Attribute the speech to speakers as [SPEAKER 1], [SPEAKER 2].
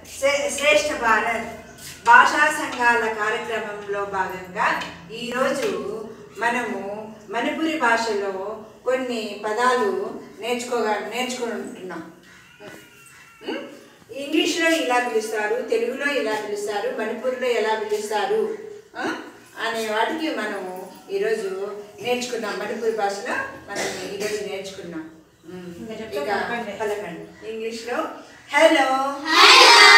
[SPEAKER 1] శ్రే- శ్రేష్ఠ భారత్ భాషా సంఘాల కార్యక్రమంలో భాగంగా ఈరోజు మనము మణిపురి భాషలో కొన్ని పదాలు నేర్చుకోగా నేర్చుకుంటున్నాం ఉం? ఇంగ్లీష్లో ఇలా పిలుస్తారు తెలుగులో ఇలా పిలుస్తారు మణిపూర్లో ఎలా పిలుస్తారు ఆ? అనే వాటికి మనము ఈరోజు నేర్చుకున్నాం మణిపూరి భాషలో మనం ఈరోజు నేర్చుకున్నాం ఉం.
[SPEAKER 2] ఇంకా చెప్తా
[SPEAKER 1] ఇక
[SPEAKER 2] పలకండి.
[SPEAKER 1] పలకండి ఇంగ్లీష్లో హలో
[SPEAKER 3] Hello.